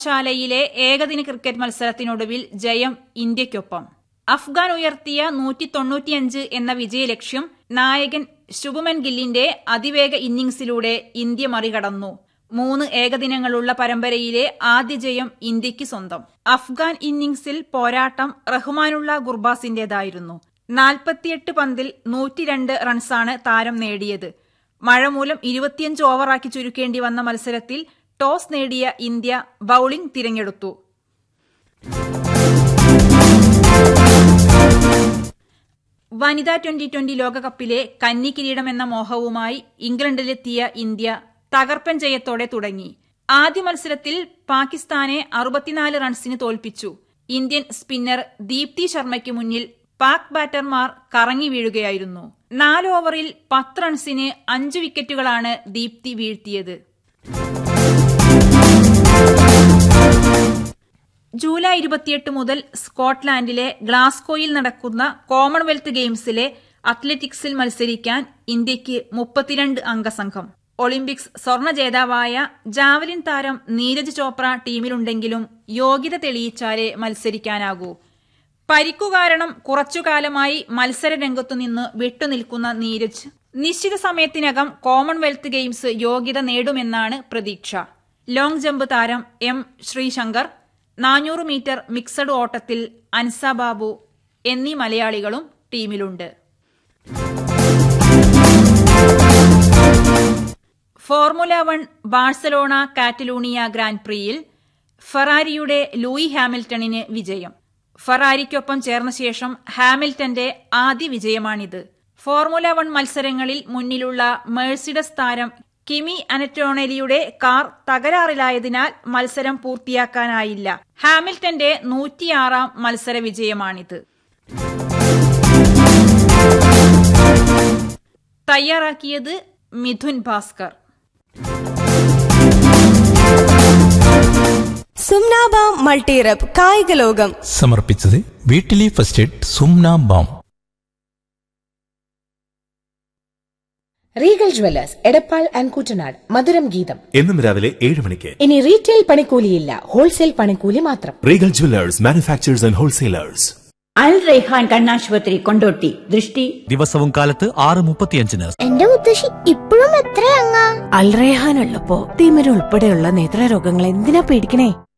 ശാലയിലെ ഏകദിന ക്രിക്കറ്റ് മത്സരത്തിനൊടുവിൽ ജയം ഇന്ത്യയ്ക്കൊപ്പം അഫ്ഗാൻ ഉയർത്തിയ നൂറ്റി തൊണ്ണൂറ്റിയഞ്ച് എന്ന വിജയലക്ഷ്യം നായകൻ ശുഭമൻ ഗില്ലിന്റെ അതിവേഗ ഇന്നിംഗ്സിലൂടെ ഇന്ത്യ മറികടന്നു മൂന്ന് ഏകദിനങ്ങളുള്ള പരമ്പരയിലെ ആദ്യ ജയം ഇന്ത്യയ്ക്ക് സ്വന്തം അഫ്ഗാൻ ഇന്നിംഗ്സിൽ പോരാട്ടം റഹ്മാനുള്ള ഗുർബാസിന്റേതായിരുന്നു നാൽപ്പത്തിയെട്ട് പന്തിൽ നൂറ്റിരണ്ട് റൺസാണ് താരം നേടിയത് മഴ മൂലം ഇരുപത്തിയഞ്ച് ഓവറാക്കി ചുരുക്കേണ്ടി വന്ന മത്സരത്തിൽ ടോസ് നേടിയ ഇന്ത്യ ബൌളിംഗ് തിരഞ്ഞെടുത്തു വനിതാ ട്വന്റി ട്വന്റി ലോകകപ്പിലെ കന്നി കിരീടം എന്ന മോഹവുമായി ഇംഗ്ലണ്ടിലെത്തിയ ഇന്ത്യ തകർപ്പൻ ജയത്തോടെ തുടങ്ങി ആദ്യ മത്സരത്തിൽ പാകിസ്ഥാനെ അറുപത്തിനാല് റൺസിന് തോൽപ്പിച്ചു ഇന്ത്യൻ സ്പിന്നർ ദീപ്തി ശർമ്മയ്ക്ക് മുന്നിൽ പാക് ബാറ്റർമാർ കറങ്ങി വീഴുകയായിരുന്നു നാല് ഓവറിൽ പത്ത് റൺസിന് അഞ്ച് വിക്കറ്റുകളാണ് ദീപ്തി വീഴ്ത്തിയത് ജൂലൈ ഇരുപത്തിയെട്ട് മുതൽ സ്കോട്ട്ലാൻഡിലെ ഗ്ലാസ്കോയിൽ നടക്കുന്ന കോമൺവെൽത്ത് ഗെയിംസിലെ അത്ലറ്റിക്സിൽ മത്സരിക്കാൻ ഇന്ത്യയ്ക്ക് മുപ്പത്തിരണ്ട് അംഗസംഘം ഒളിമ്പിക്സ് സ്വർണ ജേതാവായ ജാവലിൻ താരം നീരജ് ചോപ്ര ടീമിലുണ്ടെങ്കിലും യോഗ്യത തെളിയിച്ചാലേ മത്സരിക്കാനാകൂ പരിക്കു കാരണം കുറച്ചുകാലമായി മത്സര രംഗത്തുനിന്ന് വിട്ടുനിൽക്കുന്ന നീരജ് നിശ്ചിത സമയത്തിനകം കോമൺവെൽത്ത് ഗെയിംസ് യോഗ്യത നേടുമെന്നാണ് പ്രതീക്ഷ ലോങ് ജമ്പ് താരം എം ശ്രീശങ്കർ നാനൂറ് മീറ്റർ മിക്സഡ് ഓട്ടത്തിൽ അൻസ ബാബു എന്നീ മലയാളികളും ടീമിലുണ്ട് formula one Barcelona Catalunya grand പ്രിയിൽ ഫറാരിയുടെ ലൂയി ഹാമിൽട്ടണിന് വിജയം ഫറാരിക്കൊപ്പം ചേർന്ന ശേഷം ഹാമിൽട്ടന്റെ ആദ്യ വിജയമാണിത് ഫോർമുല വൺ മത്സരങ്ങളിൽ മുന്നിലുള്ള മേഴ്സിഡസ് താരം കിമി അനറ്റോണലിയുടെ കാർ തകരാറിലായതിനാൽ മത്സരം പൂർത്തിയാക്കാനായില്ല ഹാമിൽട്ടന്റെ നൂറ്റിയാറാം മത്സര വിജയമാണിത് തയ്യാറാക്കിയത് മിഥുൻ ഭാസ്കർ സുംനാബ മൾട്ടിറബ് കായിക ലോകം സമർപ്പിച്ചത് വീട്ടിലെ ഫസ്റ്റ് എയ്ഡ് സുംന balm Regal jewellers Edappal and Kuttanad Madhuram Geetham എന്നും രാവിലെ ഏഴ് മണിക്ക് ഇനി റീറ്റെയിൽ പണിക്കൂലിയില്ല ഹോൾസെയിൽ പണിക്കൂലി മാത്രം Regal jewellers manufacturers and wholesalers Al Raihan കണ്ണാശുപത്രി കൊണ്ടോട്ടി ദൃഷ്ടി ദിവസവും കാലത്ത് ആറ് മുപ്പത്തിയഞ്ചിന് എന്റെ മുത്തശ്ശി ഇപ്പോഴും എത്രയങ്ങാ അൽറേഹാൻ ഉള്ളപ്പോ തിമിര ഉൾപ്പെടെയുള്ള നേത്രരോഗങ്ങൾ എന്തിനാ പേടിക്കണേ